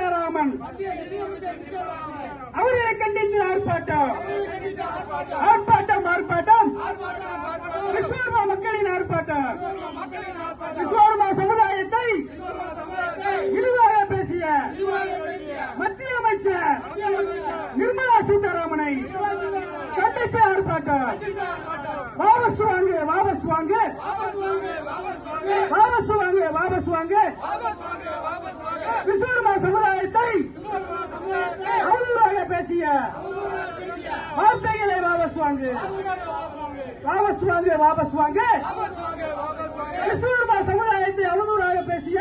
சீதாராமன் அவர்களை கண்டித்து ஆர்ப்பாட்டம் ஆர்ப்பாட்டம் ஆர்ப்பாட்டம் விஸ்வகர்மா மக்களின் ஆர்ப்பாட்டம் விஸ்வகர்மா சமுதாயத்தை இழிவாக பேசிய மத்திய அமைச்சர் நிர்மலா சீதாராமனை கண்டித்து ஆர்ப்பாட்டம் வாபஸ் வாங்கு வாபஸ் வாங்கு வாபஸ் வாங்கு வாபஸ் வாங்கு விஸ்வகர்மா சமுதாயத்தை அவதூறாக பேசிய வார்த்தைகளை வாபஸ் வாங்கு வாபஸ் வாங்கு வாபஸ் வாங்கு விஸ்வகர்மா சமுதாயத்தை அவதூறாக பேசிய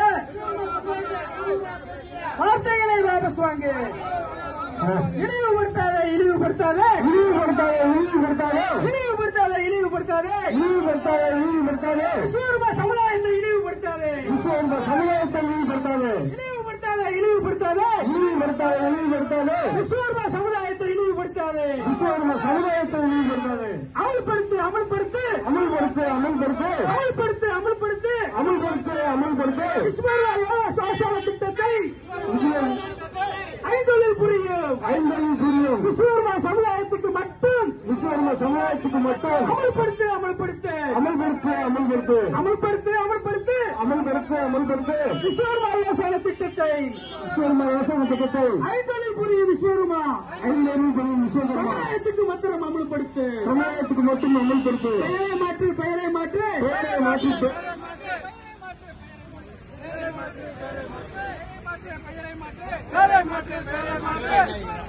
வார்த்தைகளை வாபஸ் வாங்கு இழிவுபடுத்தாதே இழிவுபடுத்தாதே இழிவுபடுத்தாதே இழிவுபடுத்தாதே இழிவுபடுத்தாதே இழிவுபடுத்தாதே இழிவுபடுத்தாதே இழிவுபடுத்தாதே விஸ்வகர்மா சமுதாயத்தை இழிவுபடுத்தாதே விஸ்வகர்மா சமுதாயத்தை இழிவுபடுத்தாதே இழிவுபடுத்தாதே இழிவுபடுத்தாதே இழிவுபடுத்தாதே இழிவுபடுத்தாதே விஸ்வகர்மா சமுதாயத்தை இழிவுபடுத்தாதே விஸ்வகர்மா சமுதாயத்தை இழிவுபடுத்தாதே அமல்படுத்து அமல்படுத்து அமல்படுத்து அமல்படுத்து அமல்படுத்து அமல்படுத்து அமல்படுத்து அமல்படுத்து விஸ்வகர்மா சாசன திட்டத்தை ஐந்தொழில் புரியும் ஐந்தொழில் புரியும் விஸ்வகர்மா சமுதாயத்துக்கு மட்டும் விஸ்வகர்மா சமுதாயத்துக்கு மட்டும் அமல்படுத்து அமல்படுத்து அமல்படுத்து அமல்படுத்து அமல்படுத்து அமல்படுத்து அமல்படுத்து அமல்படுத்து விஸ்வகர்மா யோசனை திட்டத்தை விஸ்வகர்மா யோசனை திட்டத்தை ஐந்தொழில் புரியும் விஸ்வகர்மா ஐந்தொழில் புரியும் விஸ்வகர்மா சமுதாயத்துக்கு மட்டும் அமல்படுத்து சமுதாயத்துக்கு மட்டும் அமல்படுத்து பெயரை மாற்று பெயரை மாற்று பெயரை மாற்றி பேரை மாற்று பேரை மாற்று